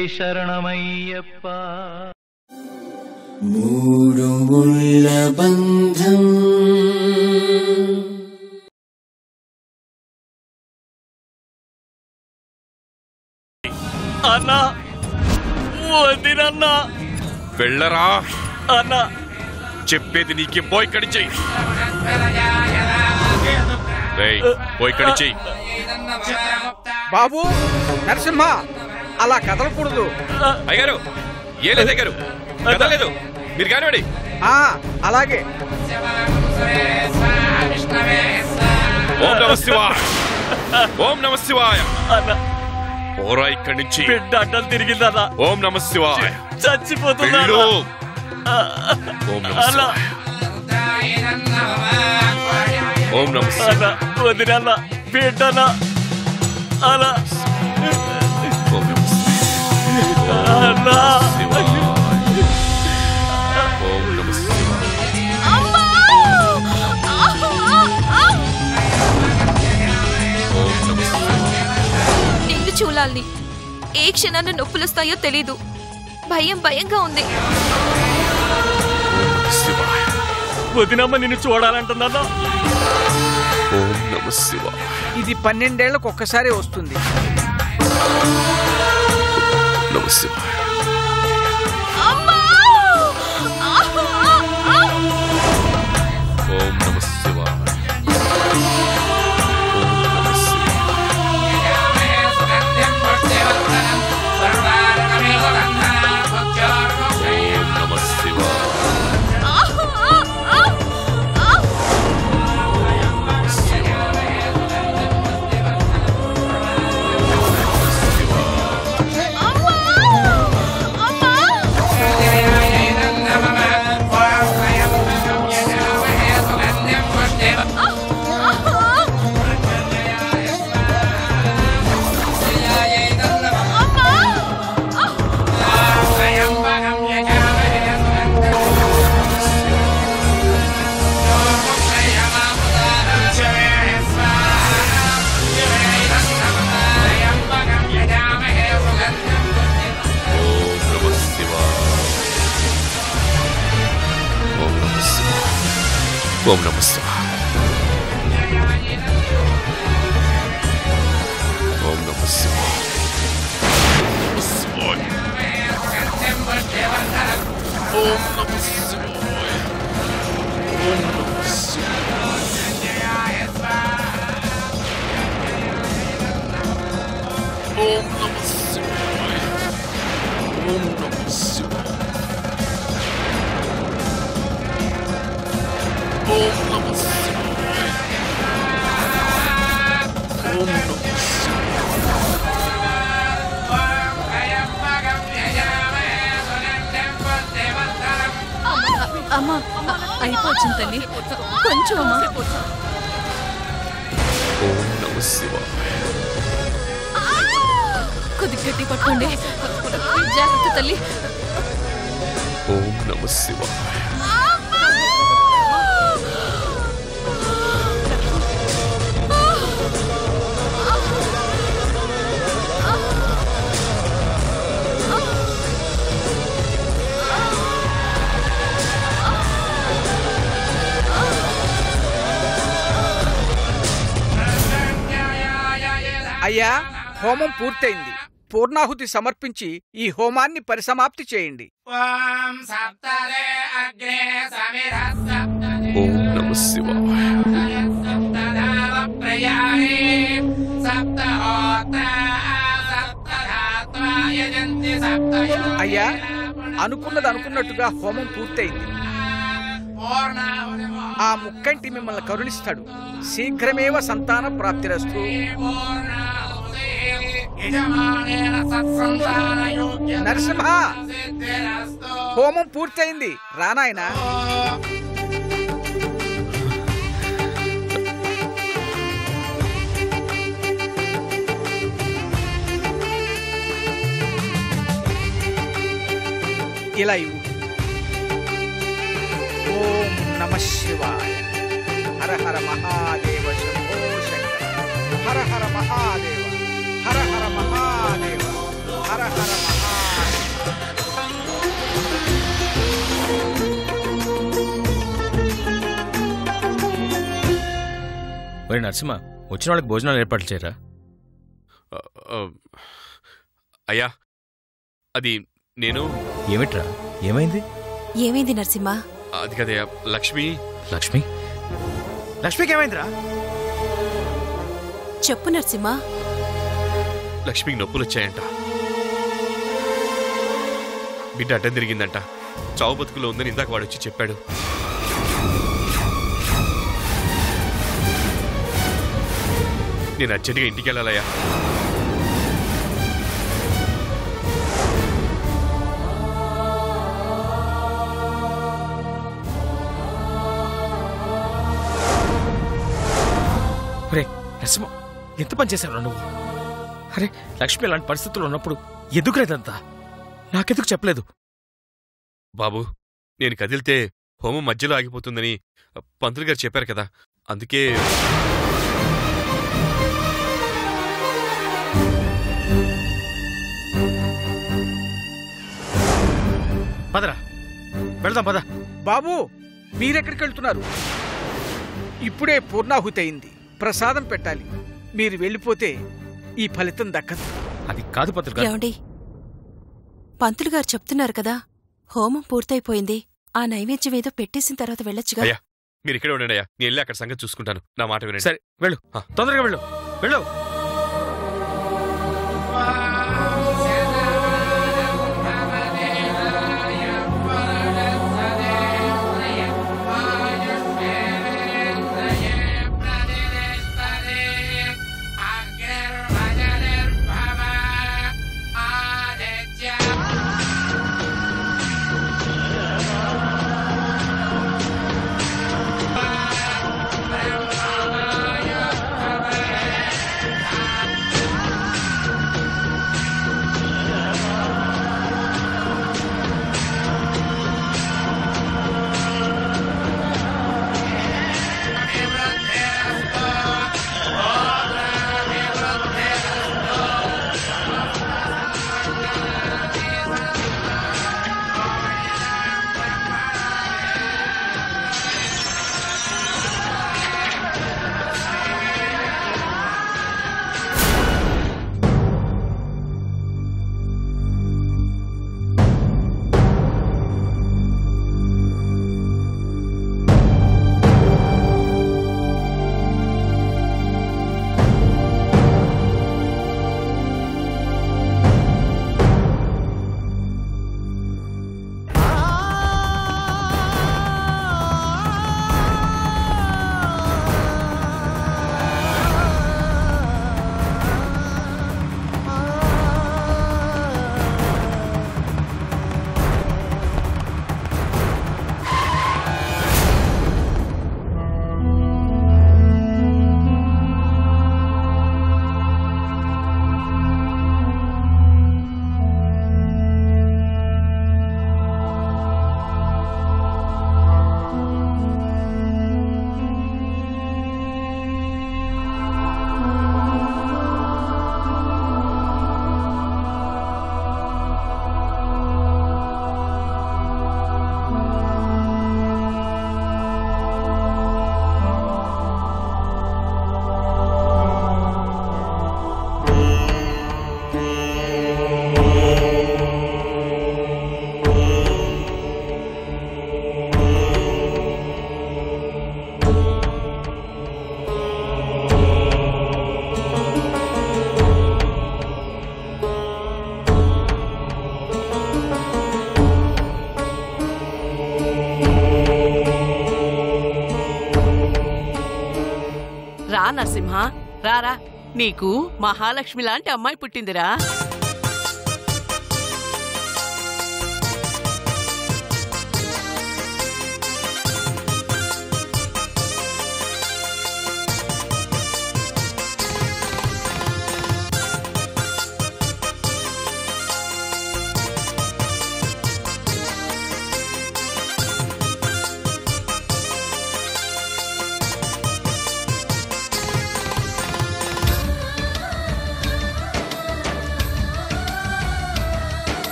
శరణమయ్యప్ప మూడు ముళ్ళ బంధం అన్నా వదినన్నా వెళ్ళరా అన్నా చెప్పేది నీకే పోయి ఇక్కడి చెయ్యి రేయ్, పోయి ఇక్కడి చెయ్యి బాబు నరసింహ అలా కదలకూడదు అయ్యారు ఏ లేదు అయ్యారు కదలేదు మీరు కానివ్వండి ఆ అలాగే ఓం నమ శివాయ ఓం నమ శివాయ అన్నా పోరా ఇక్కడి నుంచి బిడ్డ అడ్డం తిరిగిందన్నా ఓం నమ శివాయ చచ్చిపోతుందా వెళ్ళు ఓం నమ అన్నా శివాయ ఓం నమ శివాయ అన్నా వదినన్నా బిడ్డనా అలా ఓం నమ అన్నా శివాయ ఓం నమ శివాయ ఓం నమ శివాయ నిన్ను చూడాలని ఏ క్షణాన నొప్పులొస్తాయో తెలీదు భయం భయంగా ఉంది ఓం నమ శివాయ వదినమ్మ నిన్ను చూడాలంటుందన్నా ఓం నమ శివాయ ఇది పన్నెండేళ్లకు ఒక్కసారి వస్తుంది నమ శివాయ ఓం నమ శివాయ ఓం నమ శివాయ ఓం నమ శివాయ నమ శివాయ ఓం నమ శివాయ ఓం నమ శివాయ ఓం నమ శివాయ ఓం నమ శివాయ శివాయ ఓం నమ శివాయ ఓం నమ శివాయ ఓం నమ శివాయ ఓం నమ శివాయ ఓం నమ శివాయ ఓం నమ శివాయ అమ్మా అయిపోతుంది తల్లి కొంచెం అమ్మా ఓం నమ శివాయ కొద్ది గట్టి పట్టుకోండి జాగ్రత్త తల్లి ఓం నమ శివాయ అయ్యా హోమం పూర్తయింది పూర్ణాహుతి సమర్పించి ఈ హోమాన్ని పరిసమాప్తి చేయండి ఓం నమ శివాయ అయ్యా అనుకున్నది అనుకున్నట్టుగా హోమం పూర్తయింది ఆ ముక్కంటి మిమ్మల్ని కరుణిస్తాడు శీఘ్రమేవ సంతాన ప్రాప్తిరస్తు నరసింహ హోమం పూర్తయింది రానాయనా ఇలా ఇవ్వు ఓం నమ శివాయ హర హర మహాదేవ శంభో శంకర హర హర మహాదేవ హర హర మహాదేవ హర హర మహాదేవ మరి నరసింహ వచ్చిన వాళ్ళకి భోజనాలు ఏర్పాట్లు చేయరా ఆ, ఆ, అయ్యా అది నేను ఏమిట్రా ఏమైంది ఏమైంది నరసింహ అది కదయ్యా లక్ష్మి లక్ష్మి లక్ష్మికి ఏమైందిరా చెప్పు నరసింహ లక్ష్మికి నొప్పులు వచ్చాయంట బిడ్డ అడ్డం తిరిగిందంట చావు బతుకులో ఉందని ఇందాక వాడు వచ్చి చెప్పాడు నేను అర్జెంటుగా ఇంటికి వెళ్ళాలయ్యా రే నరసింహ ఎంత పని చేశావు నువ్వు అరే లక్ష్మి ఇలాంటి పరిస్థితుల్లో ఉన్నప్పుడు ఎందుకు లేదంతా నాకెందుకు చెప్పలేదు బాబు నేను కదిలితే హోమం మధ్యలో ఆగిపోతుందని పంతులు గారు చెప్పారు కదా అందుకే పదరా వెళ్దాం పద బాబు మీరెక్కడికి వెళ్తున్నారు ఇప్పుడే పూర్ణాహుతి అయింది ప్రసాదం పెట్టాలి మీరు వెళ్ళిపోతే ఈ ఫలితం దక్కదు అది కాదు పత్రిక ఏమండి పంతులు గారు చెప్తున్నారు కదా హోమం పూర్తయిపోయింది ఆ నైవేద్యం ఏదో పెట్టేసిన తర్వాత వెళ్ళొచ్చుగా అయ్యా మీరు ఇక్కడే ఉండండి అయ్యా నేను వెళ్ళి అక్కడ సంగతి చూసుకుంటాను నా మాట వినండి సరే వెళ్ళు ఆ. తొందరగా వెళ్ళు వెళ్ళు రా నరసింహ రారా నీకు మహాలక్ష్మి లాంటి అమ్మాయి పుట్టిందిరా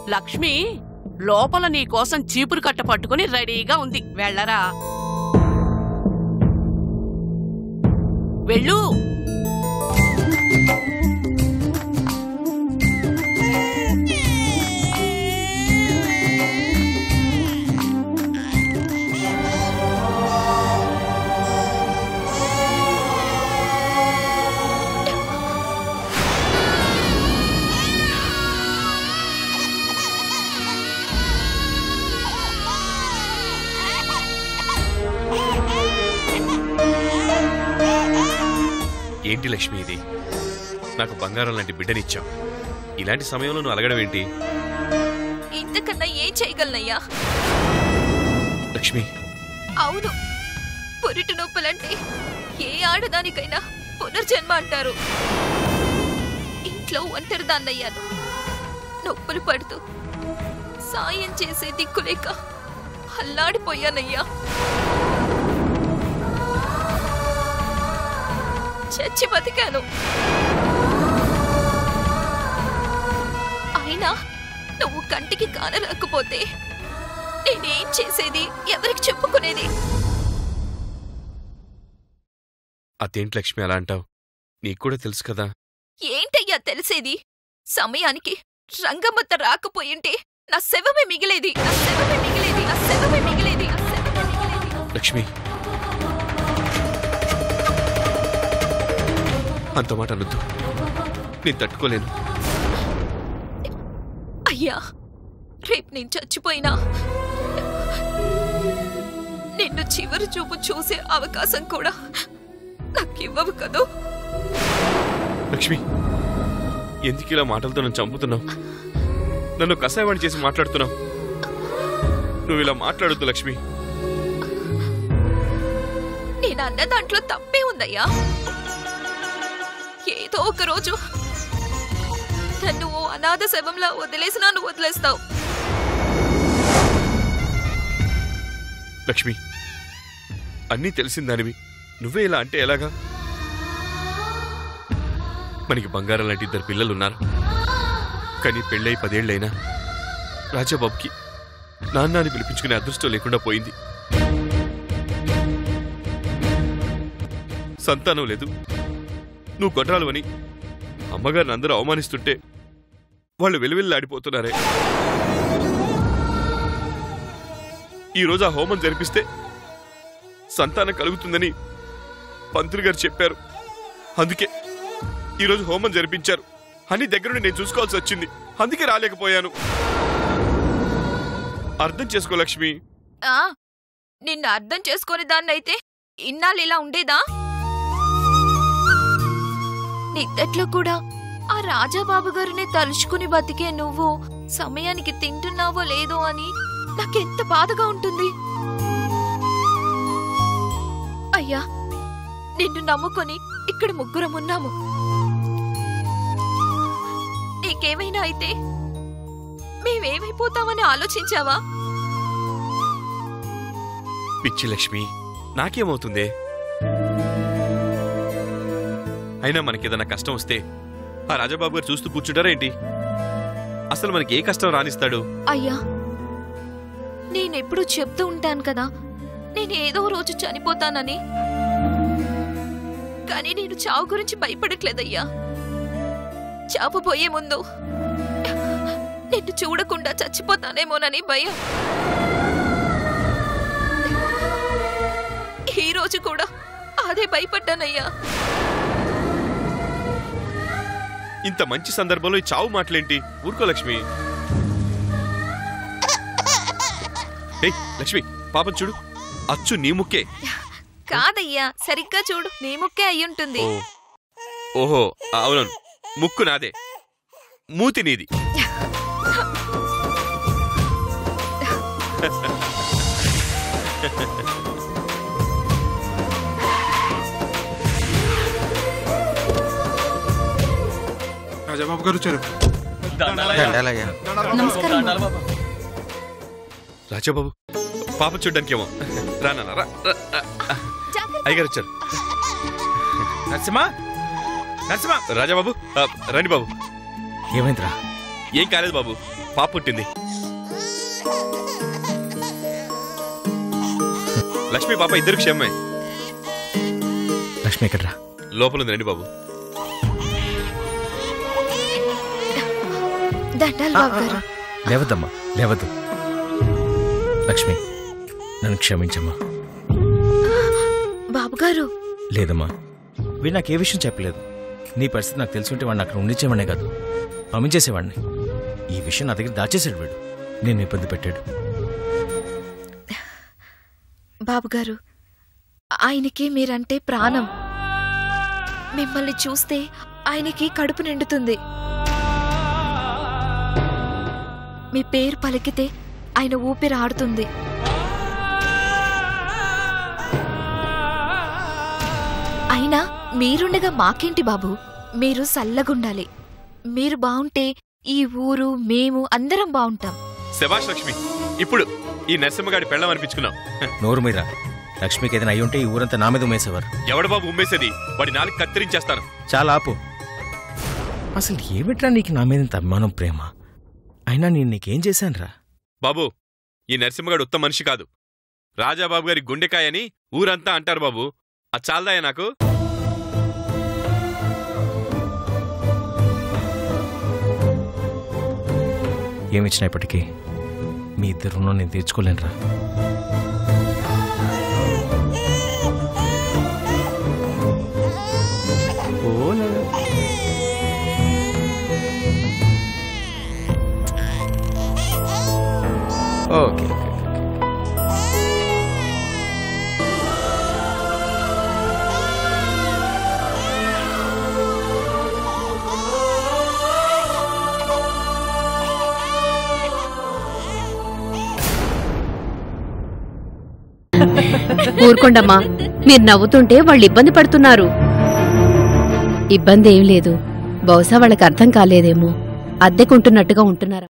లక్ష్మి లోపల నీ కోసం చీపురు కట్ట పట్టుకుని రెడీగా ఉంది వెళ్ళరా వెళ్ళు ఏంటి లక్ష్మి ఇది నాకు బంగారం లాంటి బిడ్డనిచ్చావు ఇలాంటి సమయంలో నువ్వు అలగడం ఏంటి ఇంతకన్నా ఏం చేయగలనయ్యా లక్ష్మి అవును పురిటి నొప్పులంటే ఏ ఆడదానికైనా పునర్జన్మ అంటారు ఇంట్లో ఒంటరిదాన్నయ్యాను నొప్పులు పడుతూ సాయం చేసే దిక్కులేక అల్లాడిపోయానయ్యా చచ్చి బతికాను అయినా నువ్వు కంటికి కానరాకపోతే నేనేం చేసేది ఎవరికి చెప్పుకునేది అదేంటి లక్ష్మి అలా అంటావు నీకు కూడా తెలుసు కదా ఏంటయ్యా తెలిసేది సమయానికి రంగమ్మత్త రాకపోయింటే నా శవమే మిగిలేది నా శవమే మిగిలేది నా శవమే మిగిలేది నా శవమే మిగిలేది లక్ష్మి అంత మాట అనొద్దు నేను తట్టుకోలేను అయ్యా రేపు నేను చచ్చిపోయినా నిన్ను చివరి చూపు చూసే అవకాశం కూడా నాకివ్వవు కదూ లక్ష్మి ఎందుకు ఇలా మాటలతో నన్ను చంపుతున్నావు నన్ను కసాయవాణి చేసి మాట్లాడుతున్నావు నువ్వు ఇలా మాట్లాడొద్దు లక్ష్మి నేను అన్న దాంట్లో తప్పే ఉందయ్యా ఏదో ఒక రోజు నన్ను ఓ అనాథ శవంలా వదిలేసి నన్ను వదిలేస్తావు లక్ష్మి అన్నీ తెలిసిందానివి నువ్వే ఇలా అంటే ఎలాగా మనకి బంగారం లాంటి ఇద్దరు పిల్లలున్నారు కానీ పెళ్ళై పదేళ్లైనా రాజాబాబుకి నాన్న అని పిలిపించుకునే అదృష్టం లేకుండా పోయింది సంతానం లేదు నువ్వు గొడ్రాలు అని అమ్మగారిని అందరూ అవమానిస్తుంటే వాళ్ళు వెలువెల్లాడిపోతున్నారే ఈరోజు ఆ హోమం జరిపిస్తే సంతానం కలుగుతుందని పంతులు గారు చెప్పారు అందుకే ఈరోజు హోమం జరిపించారు అని దగ్గరుండి నేను చూసుకోవాల్సి వచ్చింది అందుకే రాలేకపోయాను అర్థం చేసుకో లక్ష్మి ఆ నిన్ను అర్థం చేసుకొని దాన్నైతే ఇన్నాళ్ళు ఇలా ఉండేదా నిద్దట్లో కూడా ఆ రాజాబాబు గారిని తలుచుకుని బతికే నువ్వు సమయానికి తింటున్నావో లేదో అని నాకెంత బాధగా ఉంటుంది అయ్యా నిన్ను నమ్ముకొని ఇక్కడ ముగ్గురం ఉన్నాము నీకేమైనా అయితే మేమేమైపోతామని ఆలోచించావా పిచ్చి లక్ష్మి నాకేమవుతుందే అయినా మనకేదన్నా కష్టం వస్తే ఆ రాజాబాబు గారు చూస్తూ కూర్చుంటారా ఏంటి అసలు మనకి ఏ కష్టం రానిస్తాడు అయ్యా నేనెప్పుడు చెప్తూ ఉంటాను కదా నేను ఏదో రోజు చనిపోతానని కానీ నేను చావు గురించి భయపడట్లేదయ్యా చావు పోయే ముందు నిన్ను చూడకుండా చచ్చిపోతానేమోనని భయం ఈ రోజు కూడా అదే భయపడ్డానయ్యా ఇంత మంచి సందర్భంలో ఈ చావు మాటలేంటి ఊరుకో లక్ష్మి ఏయ్ లక్ష్మి పాపం చూడు అచ్చు నీ ముక్కే కాదయ్యా సరిగ్గా చూడు నీ ముక్కే అయ్యుంటుంది ఓ ఓహో అవునవును ముక్కు నాదే మూతి నీది రాజాబాబు గారు వచ్చారు దండాలయ్యా. దండాలు బాబా. రాజాబాబు పాప చూడ్డానికేమో రా నాన్న, రా రా, రా. అయ్యగారు వచ్చారు నరసింహ నరసింహ రాజాబాబు ఆ, రండి బాబు ఏమైందిరా ఏం కాలేదు బాబు పాప పుట్టింది లక్ష్మి పాప ఇద్దరు క్షేమే లక్ష్మి ఎక్కడ్రా లోపల ఉంది రండి బాబు దండాలు బాబు గారు లేవద్దమ్మా లేవద్దు లక్ష్మి నన్ను క్షమించమ్మా బాబు గారు లేదమ్మా వీడు నాకు ఏ విషయం చెప్పలేదు నీ పరిస్థితి నాకు తెలుసుంటే వాడిని అక్కడ ఉండించేవాడే కాదు పంపించేసేవాడిని ఈ విషయం నా దగ్గర దాచేసాడు వీడు నేను ఇబ్బంది పెట్టాడు బాబు గారు ఆయనకి మీరంటే ప్రాణం మిమ్మల్ని చూస్తే ఆయనకి కడుపు నిండుతుంది మీ పేరు పలికితే ఆయన ఊపిరి ఆడుతుంది అయినా మీరుండగా మాకేంటి బాబు మీరు సల్లగుండాలి మీరు బావుంటే ఈ ఊరు మేము అందరం బావుంటాం శభాష్ లక్ష్మి ఇప్పుడు ఈ నరసింహగాడి పెళ్ళం అనిపించుకున్నాం నోరు మీద లక్ష్మికి ఏదైనా అయి ఉంటే ఈ ఊరంతా నా మీద ఉమ్మేసేవారు ఎవడు బాబు ఉమ్మేసేది వాడి నాలుగు కత్తిరించేస్తాను చాలా ఆపు అసలు ఏమిట్రా నీకు నా మీద ఇంత అభిమానం ప్రేమ అయినా నేను నీకేం చేశానురా బాబు ఈ నరసింహగాడు ఉత్తమ మనిషి కాదు రాజాబాబు గారి గుండెకాయ అని ఊరంతా అంటారు బాబు అది చాలదాయా నాకు ఏమిచ్చినప్పటికీ మీ ఇద్దరు రుణం నేను తీర్చుకోలేనురా ఓకే ఓకే ఊరుకోండమ్మా మీరు నవ్వుతుంటే వాళ్ళు ఇబ్బంది పడుతున్నారు ఇబ్బంది ఏం లేదు బహుశా వాళ్ళకి అర్థం కాలేదేమో అద్దెకుంటున్నట్టుగా ఉంటున్నారు